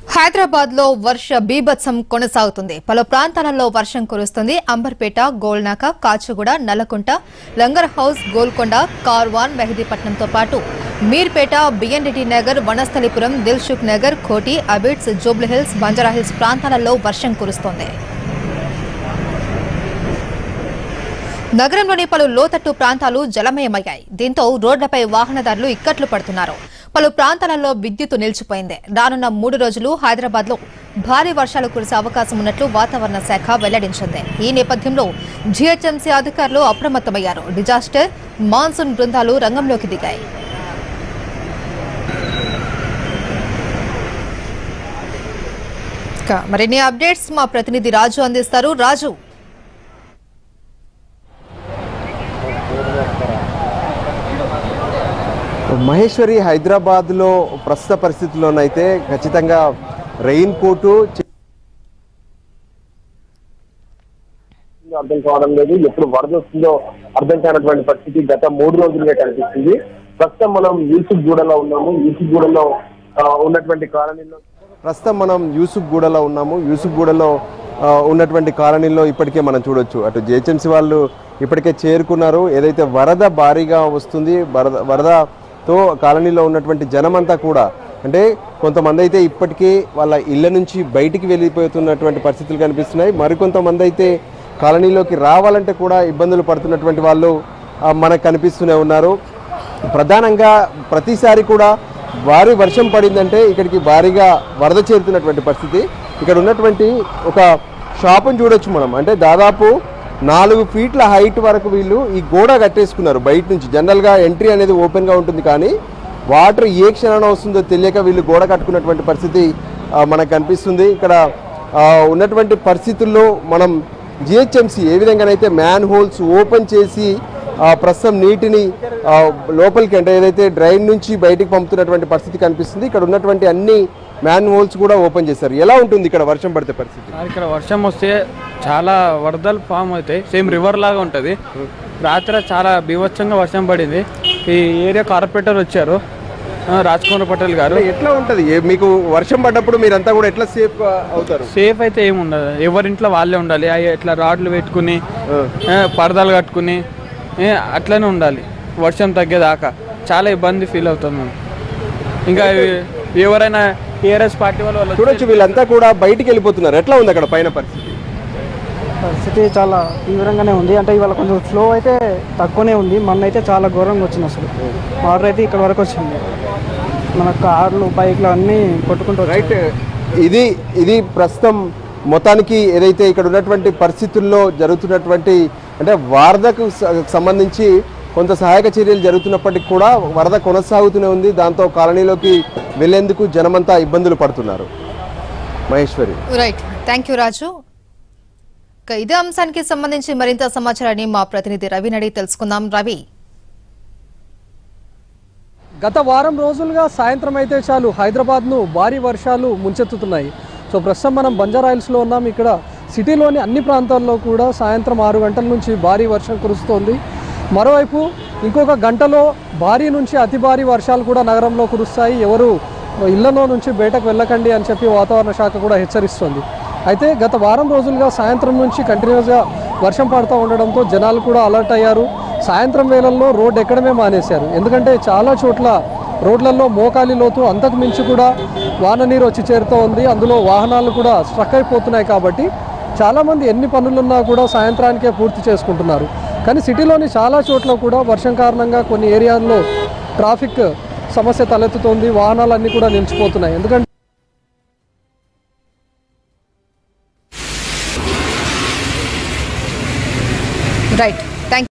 హైదరాబాద్ లో వర్ష బీభత్సం కొనసాగుతుంది పలు ప్రాంతాలలో వర్షం కురుస్తుంది అంబర్పేట గోల్నాక కాచుగూడ నల్లకుంట లంగర్ హౌస్ గోల్కొండ కార్వాన్ మెహదీపట్నంతో పాటు మీర్పేట బిఎన్డిటి నగర్ వనస్థలిపురం దిల్సుఖ్ నగర్ కోటి అబిడ్స్ జూబ్లీహిల్స్ బంజారాహిల్స్ ప్రాంతాలలో వర్షం కురుస్తోంది నగరంలోని పలు లోతట్టు ప్రాంతాలు జలమయమయ్యాయి దీంతో రోడ్లపై వాహనదారులు ఇక్కట్లు పడుతున్నారు పలు ప్రాంతాలలో విద్యుత్ నిలిచిపోయింది రానున్న మూడు రోజులు హైదరాబాద్ లో భారీ వర్షాలు కురిసే అవకాశం ఉన్నట్లు వాతావరణ శాఖ వెల్లడించింది ఈ నేపథ్యంలో జీహెచ్ఎంసీ అధికారులు అప్రమత్తమయ్యారు డిజాస్టర్ మాన్సూన్ బృందాలు రంగంలోకి దిగాయి ఇక మరిన్ని అప్డేట్స్ మా ప్రతినిధి రాజు అందిస్తారు రాజు మహేశ్వరి హైదరాబాద్లో ప్రస్తుత పరిస్థితుల్లోనైతే ఖచ్చితంగా రెయిన్ కోటు చి- అర్థం కావడం లేదు ఎప్పుడు వరద వస్తుందో అర్థం కానటువంటి పరిస్థితి గత మూడు రోజులుగా కనిపిస్తుంది ప్రస్తుతం మనం యూసుఫ్ గూడలో ఉన్నాము యూసుఫ్ గూడలో ఆ, ఉన్నటువంటి కాలనీలో ప్రస్తుతం మనం యూసుఫ్ గూడలో ఉన్నాము యూసుఫ్ గూడలో ఆ, ఉన్నటువంటి కాలనీలో ఇప్పటికే మనం చూడొచ్చు అటు జిహెచ్ఎంసీ వాళ్ళు ఇప్పటికే చేరుకున్నారు ఏదైతే వరద భారీగా వస్తుంది వరద వరదతో కాలనీలో ఉన్నటువంటి జనమంతా కూడా అంటే కొంతమంది అయితే ఇప్పటికే వాళ్ళ ఇళ్ళ నుంచి బయటికి వెళ్ళిపోతున్నటువంటి పరిస్థితులు కనిపిస్తున్నాయి మరికొంతమంది అయితే కాలనీలోకి రావాలంటే కూడా ఇబ్బందులు పడుతున్నటువంటి వాళ్ళు ఆ, మనకు కనిపిస్తూనే ఉన్నారు ప్రధానంగా ప్రతిసారి కూడా భారీ వర్షం పడిందంటే ఇక్కడికి భారీగా వరద చేరుతున్నటువంటి పరిస్థితి ఇక్కడ ఉన్నటువంటి ఒక షాపును చూడొచ్చు మనం అంటే దాదాపు నాలుగు ఫీట్ల హైట్ వరకు వీళ్ళు ఈ గోడ కట్టేసుకున్నారు బయట నుంచి జనరల్గా ఎంట్రీ అనేది ఓపెన్గా ఉంటుంది కానీ వాటర్ ఏ క్షణాన వస్తుందో తెలియక వీళ్ళు గోడ కట్టుకున్నటువంటి పరిస్థితి ఆ, మనకు కనిపిస్తుంది ఇక్కడ ఆ, ఉన్నటువంటి పరిస్థితుల్లో మనం జిహెచ్ఎంసీ ఏ విధంగానైతే మ్యాన్ హోల్స్ ఓపెన్ చేసి ఆ, ప్రస్తుతం నీటిని ఆ, లోపలికి అంటే ఏదైతే డ్రైన్ నుంచి బయటికి పంపుతున్నటువంటి పరిస్థితి కనిపిస్తుంది ఇక్కడ ఉన్నటువంటి అన్ని మ్యాన్ హోల్స్ కూడా ఓపెన్ చేశారు ఎలా ఉంటుంది ఇక్కడ వర్షం పడితే పరిస్థితి సార్ ఇక్కడ వర్షం వస్తే చాలా వరదలు ఫామ్ అవుతాయి సేమ్ రివర్ లాగా ఉంటుంది రాత్రి చాలా బీభత్సంగా వర్షం పడింది ఈ ఏరియా కార్పొరేటర్ వచ్చారు ఆ, రాజ్ కుమార్ పటేల్ గారు అంటే ఎట్లా ఉంటుంది ఏ- మీకు వర్షం పడ్డప్పుడు మీరంతా కూడా ఎట్లా సేఫ్ అవుతారు సేఫ్ అయితే ఏమి ఉండదు ఎవరింట్లో వాళ్ళే ఉండాలి అవి ఇట్లా రాడ్లు పెట్టుకుని ఆ, పరదాలు కట్టుకుని ఏ, అట్లనే ఉండాలి వర్షం తగ్గేదాకా చాలా ఇబ్బంది ఫీల్ అవుతాం మేము ఇంకా ఎ- ఎవరైనా టీఆర్ఎస్ పార్టీ వాళ్ళు వాళ్ళు చూడొచ్చు వీళ్ళంతా కూడా బయటికి వెళ్ళిపోతున్నారు ఎట్లా ఉంది అక్కడ పైన పరిస్థితి పరిస్థితి చాలా తీవ్రంగానే ఉంది అంటే ఇవాళ కొంచెం ఫ్లో అయితే తక్కువనే ఉంది మొన్న అయితే చాలా ఘోరంగా వచ్చింది అసలు వాటర్ అయితే ఇక్కడ వరకు వచ్చింది మన కార్లు బైక్లు అన్నీ కొట్టుకుంటూ వచ్చాయి. రైట్ ఇది ఇది ప్రస్తుతం మొత్తానికి ఏదైతే ఇక్కడ ఉన్నటువంటి పరిస్థితుల్లో జరుగుతున్నటువంటి అంటే వరదకు స- సంబంధించి కొంత సహాయక చర్యలు జరుగుతున్నప్పటికీ కూడా వరద కొనసాగుతూనే ఉంది దాంతో కాలనీలోకి వెళ్లేందుకు జనమంతా ఇబ్బందులు పడుతున్నారు Maheshwari right thank you Raju ఇక ఇదే అంశానికి సంబంధించి మరింత సమాచారాన్ని మా ప్రతినిధి రవిని అడిగి తెలుసుకుందాం రవి గత వారం రోజులుగా సాయంత్రం అయితే చాలు హైదరాబాద్ను భారీ వర్షాలు ముంచెత్తుతున్నాయి సో ప్రస్తుతం మనం బంజారాయిల్స్లో ఉన్నాం ఇక్కడ సిటీలోని అన్ని ప్రాంతాల్లో కూడా సాయంత్రం ఆరు గంటల నుంచి భారీ వర్షం కురుస్తోంది మరోవైపు ఇంకొక గంటలో భారీ నుంచి అతి భారీ వర్షాలు కూడా నగరంలో కురుస్తాయి ఎవరు ఇళ్లలో నుంచి బయటకు వెళ్ళకండి అని చెప్పి వాతావరణ శాఖ కూడా హెచ్చరిస్తోంది అయితే గత వారం రోజులుగా సాయంత్రం నుంచి కంటిన్యూస్గా వర్షం పడుతూ ఉండడంతో జనాలు కూడా అలర్ట్ అయ్యారు సాయంత్రం వేళల్లో రోడ్డు ఎక్కడమే మానేశారు ఎందుకంటే చాలా చోట్ల రోడ్లలో మోకాలి లోతు అంతకు మించి కూడా వాన నీరు వచ్చి చేరుతూ ఉంది అందులో వాహనాలు కూడా స్ట్రక్ అయిపోతున్నాయి కాబట్టి చాలామంది ఎన్ని పనులున్నా కూడా సాయంత్రానికే పూర్తి చేసుకుంటున్నారు కానీ సిటీలోని చాలా చోట్ల కూడా వర్షం కారణంగా కొన్ని ఏరియాల్లో ట్రాఫిక్ సమస్య తలెత్తుతోంది వాహనాలన్నీ కూడా నిలిచిపోతున్నాయి ఎందుకంటే రైట్